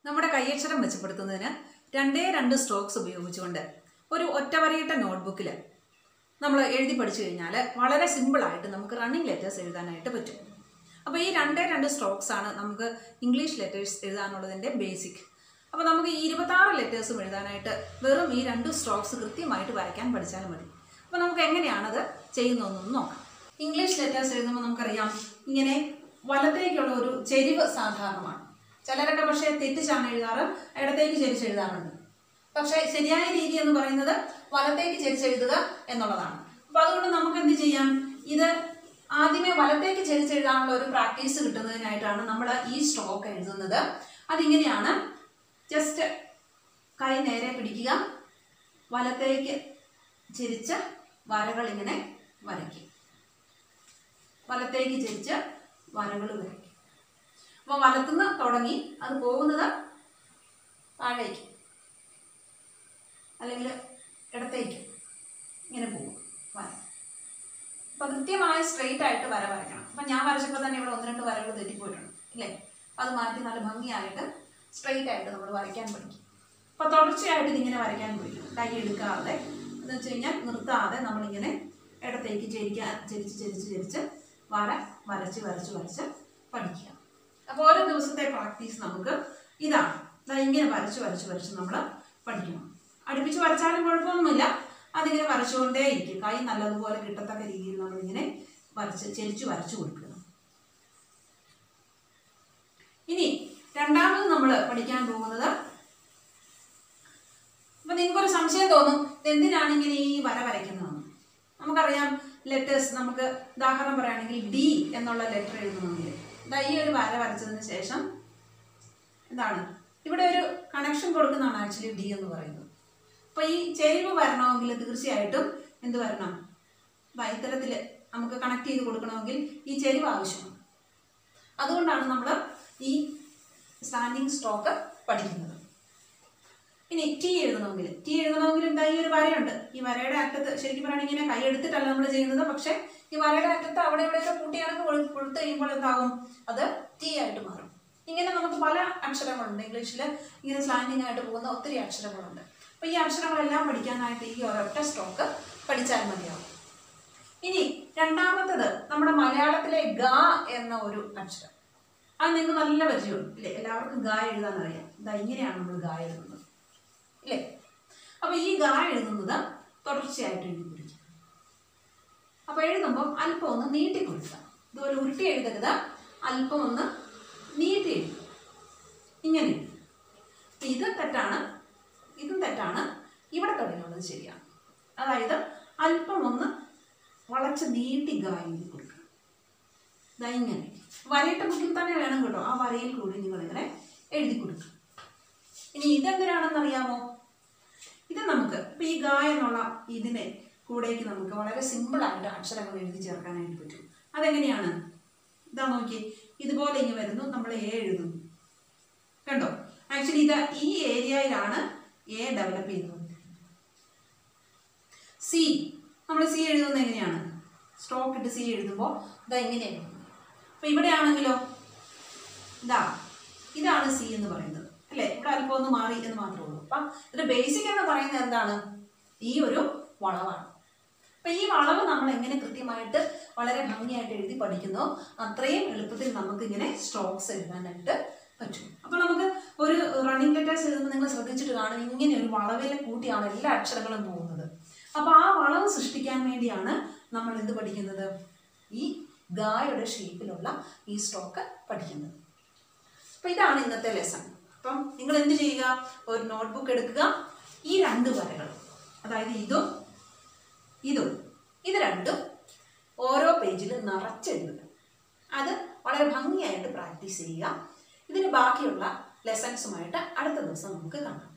നമ്മുടെ കൈയക്ഷരം മെച്ചപ്പെടുത്തുന്നതിന് രണ്ടേ രണ്ട് സ്ട്രോക്സ് ഉപയോഗിച്ചുകൊണ്ട് ഒരു ഒറ്റവരയിട്ട നോട്ട്ബുക്കിൽ നമ്മൾ എഴുതി പഠിച്ചു കഴിഞ്ഞാൽ വളരെ സിമ്പിളായിട്ട് നമുക്ക് റണ്ണിങ് ലെറ്റേഴ്സ് എഴുതാനായിട്ട് പറ്റും അപ്പോൾ ഈ രണ്ടേ രണ്ട് സ്ട്രോക്സ് ആണ് നമുക്ക് ഇംഗ്ലീഷ് ലെറ്റേഴ്സ് എഴുതാനുള്ളതിൻ്റെ ബേസിക് അപ്പോൾ നമുക്ക് ഈ ഇരുപത്താറ് ലെറ്റേഴ്സും എഴുതാനായിട്ട് വെറും ഈ രണ്ട് സ്ട്രോക്സ് കൃത്യമായിട്ട് വരയ്ക്കാൻ പഠിച്ചാൽ മതി അപ്പോൾ നമുക്ക് എങ്ങനെയാണത് ചെയ്യുന്നതെന്നൊന്ന് നോക്കാം ഇംഗ്ലീഷ് ലെറ്റേഴ്സ് എഴുതുമ്പോൾ നമുക്കറിയാം ഇങ്ങനെ വലത്തേക്കുള്ള ഒരു ചെരിവ് സാധാരണമാണ് ചിലരൊക്കെ പക്ഷേ തെറ്റിച്ചാണ് എഴുതാറ് ഇടത്തേക്ക് ചെരിച്ച് എഴുതാറുണ്ട് പക്ഷേ ശരിയായ രീതി എന്ന് പറയുന്നത് വലത്തേക്ക് ചെരിച്ചെഴുതുക എന്നുള്ളതാണ് അപ്പോൾ അതുകൊണ്ട് നമുക്ക് എന്ത് ചെയ്യാം ഇത് ആദ്യമേ വലത്തേക്ക് ചെരിച്ചെഴുതാനുള്ള ഒരു പ്രാക്ടീസ് കിട്ടുന്നതിനായിട്ടാണ് നമ്മൾ ഈ സ്ട്രോക്ക് എഴുതുന്നത് അതിങ്ങനെയാണ് ജസ്റ്റ് കൈ നേരെ പിടിക്കുക വലത്തേക്ക് ചെരിച്ച് വരകൾ ഇങ്ങനെ വരയ്ക്കും വലത്തേക്ക് ചെരിച്ച് വരകൾ വരയ്ക്കും അപ്പോൾ വലത്തുനിന്ന് തുടങ്ങി അത് പോകുന്നത് താഴേക്ക് അല്ലെങ്കിൽ ഇടത്തേക്ക് ഇങ്ങനെ പോകും വര അപ്പോൾ കൃത്യമായ സ്ട്രെയിറ്റ് ആയിട്ട് വര വരയ്ക്കണം അപ്പം ഞാൻ വരച്ചപ്പോൾ തന്നെ ഇവിടെ ഒന്ന് രണ്ട് വരകൾ തെറ്റിപ്പോയിട്ടുണ്ട് ഇല്ലേ അത് മാറ്റി നല്ല ഭംഗിയായിട്ട് സ്ട്രെയിറ്റ് ആയിട്ട് നമ്മൾ വരയ്ക്കാൻ പഠിക്കും അപ്പോൾ തുടർച്ചയായിട്ട് ഇതിങ്ങനെ വരയ്ക്കാൻ പഠിക്കും കൈ എടുക്കാതെ എന്ന് വെച്ച് കഴിഞ്ഞാൽ നിർത്താതെ നമ്മളിങ്ങനെ ഇടത്തേക്ക് ചെരിക്കാൻ ചെരിച്ച് ചെരിച്ച് ചെരിച്ച് വര വരച്ച് വരച്ച് വരച്ച് പഠിക്കുക അപ്പോൾ ഓരോ ദിവസത്തെ പ്രാക്ടീസ് നമുക്ക് ഇതാണ് ദാ ഇങ്ങനെ വരച്ച് വരച്ച് വരച്ച് നമ്മൾ പഠിക്കണം അടുപ്പിച്ച് വരച്ചാലും കുഴപ്പമൊന്നുമില്ല അതിങ്ങനെ വരച്ചുകൊണ്ടേ ഇരിക്കും കൈ നല്ലതുപോലെ കിട്ടത്തക്ക രീതിയിൽ നമ്മളിങ്ങനെ വരച്ച് ചെരിച്ച് വരച്ചു കൊടുക്കുക ഇനി രണ്ടാമത് നമ്മൾ പഠിക്കാൻ പോകുന്നത് അപ്പൊ നിങ്ങൾക്കൊരു സംശയം തോന്നും എന്തിനാണ് ഇങ്ങനെ ഈ വര വരയ്ക്കുന്നതെന്ന് നമുക്കറിയാം ലെറ്റേഴ്സ് നമുക്ക് ഉദാഹരണം പറയുകയാണെങ്കിൽ ഡി എന്നുള്ള ലെറ്റർ എഴുതണമെങ്കിൽ ദാ ഈ ഒരു വര വരച്ചതിന് ശേഷം എന്താണ് ഇവിടെ ഒരു കണക്ഷൻ കൊടുക്കുന്നതാണ് ആക്ച്വലി ഡി എന്ന് പറയുന്നത് അപ്പൊ ഈ ചെരിവ് വരണമെങ്കിൽ തീർച്ചയായിട്ടും എന്ത് വരണം ദാ ഇത്തരത്തിൽ നമുക്ക് കണക്ട് ചെയ്ത് കൊടുക്കണമെങ്കിൽ ഈ ചെരിവ് ആവശ്യമാണ് അതുകൊണ്ടാണ് നമ്മൾ ഈ സ്റ്റാൻഡിങ് സ്ട്രോക്ക് പഠിക്കുന്നത് ഇനി ടി എഴുതണമെങ്കിൽ ടി എഴുതണമെങ്കിൽ എന്താ ഈ ഒരു വരയുണ്ട് ഈ വരയുടെ അറ്റത്ത് ശരിക്കും പറയുകയാണെങ്കിൽ ഇങ്ങനെ കൈ എടുത്തിട്ടല്ല നമ്മൾ ചെയ്യുന്നത് പക്ഷേ ഈ വരയുടെ അറ്റത്ത് അവിടെ ഇവിടെയൊക്കെ കൂട്ടി കണക്ക് കൊടു- കൊടുത്തു കഴിയുമ്പോൾ എന്താകും അത് ടി ആയിട്ട് മാറും ഇങ്ങനെ നമുക്ക് പല അക്ഷരങ്ങളുണ്ട് ഇംഗ്ലീഷിൽ ഇങ്ങനെ സ്ലാൻഡിങ് ആയിട്ട് പോകുന്ന ഒത്തിരി അക്ഷരങ്ങളുണ്ട് അപ്പോൾ ഈ അക്ഷരങ്ങളെല്ലാം പഠിക്കാനായിട്ട് ഈ ഒരൊറ്റ സ്ട്രോക്ക് പഠിച്ചാൽ മതിയാവും ഇനി രണ്ടാമത്തത് നമ്മുടെ മലയാളത്തിലെ ഗ എന്ന ഒരു അക്ഷരം അത് നിങ്ങൾക്ക് നല്ല പരിചയമുണ്ട് ഇല്ലേ എല്ലാവർക്കും ഗ എഴുതാൻ അറിയാം ഇതാ ഇങ്ങനെയാണ് നമ്മൾ ഗ എഴുതുന്നത് ഇല്ലേ അപ്പൊ ഈ ഗ എഴുതുന്നത് തുടർച്ചയായിട്ട് എഴുതി പിടിക്കുക അപ്പൊ എഴുതുമ്പോൾ അല്പം ഒന്ന് നീട്ടി കൊടുക്കുക ഇതുപോലെ ഉരുട്ടി എഴുതരുത് അല്പം ഒന്ന് നീട്ടി എഴുതുക ഇങ്ങനെ എഴുതുക അപ്പൊ ഇത് തെറ്റാണ് ഇതും തെറ്റാണ് ഇവിടെ തുടങ്ങിയുള്ളത് ശരിയാണ് അതായത് അല്പം ഒന്ന് വളച്ച് നീട്ടി ഗ എഴുതി കൊടുക്കുക ദാ ഇങ്ങനെ വരയിട്ട ബുക്കിൽ തന്നെ വേണം കേട്ടോ ആ വരയിൽ കൂടി നിങ്ങൾ ഇങ്ങനെ എഴുതി കൊടുക്കുക ഇനി ഇതെന്തിനാണെന്ന് അറിയാമോ ഇത് നമുക്ക് ഇപ്പം ഈ ഗ എന്നുള്ള ഇതിനെ കൂടേക്ക് നമുക്ക് വളരെ സിമ്പിളായിട്ട് അക്ഷരങ്ങൾ എഴുതി ചേർക്കാനായിട്ട് പറ്റും അതെങ്ങനെയാണ് ഇതാ നോക്കി ഇതുപോലെ ഇങ്ങനെ വരുന്നു നമ്മൾ എ എഴുതുന്നു കണ്ടോ ആക്ച്വലി ഇത് ഈ ഏരിയയിലാണ് എ ഡെവലപ്പ് ചെയ്യുന്നത് സി നമ്മൾ സി എഴുതുന്നത് എങ്ങനെയാണ് സ്ട്രോക്ക് ഇട്ട് സി എഴുതുമ്പോൾ ഇതാ ഇങ്ങനെയാണ് അപ്പോൾ ഇവിടെ ആണെങ്കിലോ ഇതാ ഇതാണ് സി എന്ന് പറയുന്നത് അല്ലേ ഇവിടെ അല്പം ഒന്ന് മാറി എന്ന് മാത്രമേ ഉള്ളൂ അപ്പം ഇത് ബേസിക് എന്ന് പറയുന്നത് എന്താണ് ഈ ഒരു വളവാണ് അപ്പം ഈ വളവ് നമ്മൾ എങ്ങനെ കൃത്യമായിട്ട് വളരെ ഭംഗിയായിട്ട് എഴുതി പഠിക്കുന്നോ അത്രയും എളുപ്പത്തിൽ നമുക്ക് ഇങ്ങനെ സ്ട്രോക്സ് എഴുതാനായിട്ട് പറ്റും അപ്പം നമുക്ക് ഒരു റണ്ണിങ് ലെറ്റേഴ്സ് എഴുതുമ്പോൾ നിങ്ങൾ ശ്രദ്ധിച്ചിട്ട് കാണും ഇങ്ങനെ ഒരു വളവിലെ കൂട്ടിയാണ് എല്ലാ അക്ഷരങ്ങളും പോകുന്നത് അപ്പോൾ ആ വളവ് സൃഷ്ടിക്കാൻ വേണ്ടിയാണ് നമ്മൾ എന്ത് പഠിക്കുന്നത് ഈ ഗായുടെ ഷേപ്പിലുള്ള ഈ സ്ട്രോക്ക് പഠിക്കുന്നത് അപ്പം ഇതാണ് ഇന്നത്തെ ലെസൺ അപ്പം നിങ്ങൾ എന്ത് ചെയ്യുക ഒരു നോട്ട്ബുക്ക് എടുക്കുക ഈ രണ്ട് വരകൾ അതായത് ഇതും ഇതും ഇത് രണ്ടും ഓരോ പേജിൽ നിറച്ചെഴുതുക അത് വളരെ ഭംഗിയായിട്ട് പ്രാക്ടീസ് ചെയ്യുക ഇതിന് ബാക്കിയുള്ള ലെസൺസുമായിട്ട് അടുത്ത ദിവസം നമുക്ക് കാണാം